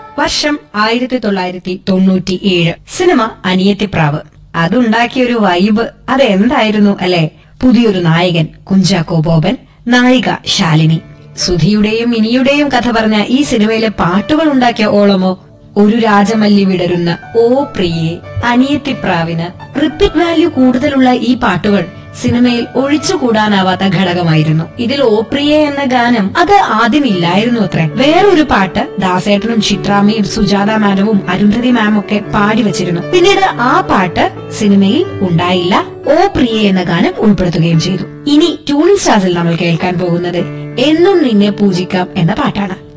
വർഷം ആയിരത്തി തൊള്ളായിരത്തി തൊണ്ണൂറ്റി ഏഴ് സിനിമ അനിയത്തിപ്രാവ് അതുണ്ടാക്കിയ ഒരു വൈബ് അതെന്തായിരുന്നു അല്ലെ പുതിയൊരു നായകൻ കുഞ്ചാക്കോ ബോബൻ നായിക ശാലിനി സുധിയുടെയും ഇനിയുടെയും കഥ പറഞ്ഞ ഈ സിനിമയിലെ പാട്ടുകൾ ഉണ്ടാക്കിയ ഓളമോ ഒരു രാജമല്ലി വിടരുന്ന ഓ പ്രിയെ അനിയത്തിപ്രാവിന് റിപ്പീറ്റ് വാല്യൂ കൂടുതലുള്ള ഈ പാട്ടുകൾ സിനിമയിൽ ഒഴിച്ചുകൂടാനാവാത്ത ഘടകമായിരുന്നു ഇതിൽ ഓപ്രിയ എന്ന ഗാനം അത് ആദ്യം ഇല്ലായിരുന്നു അത്രേ വേറൊരു പാട്ട് ദാസേട്ടനും ചിത്രാമ്മയും സുജാത മാഡവും അരുന്ധതി മാം ഒക്കെ പാടി വെച്ചിരുന്നു പിന്നീട് ആ പാട്ട് സിനിമയിൽ ഉണ്ടായില്ല ഓ പ്രിയ എന്ന ഗാനം ഉൾപ്പെടുത്തുകയും ചെയ്തു ഇനി ട്യൂണിംഗ് സ്റ്റാർസിൽ നമ്മൾ കേൾക്കാൻ പോകുന്നത് എന്നും നിന്നെ പൂജിക്കാം എന്ന പാട്ടാണ്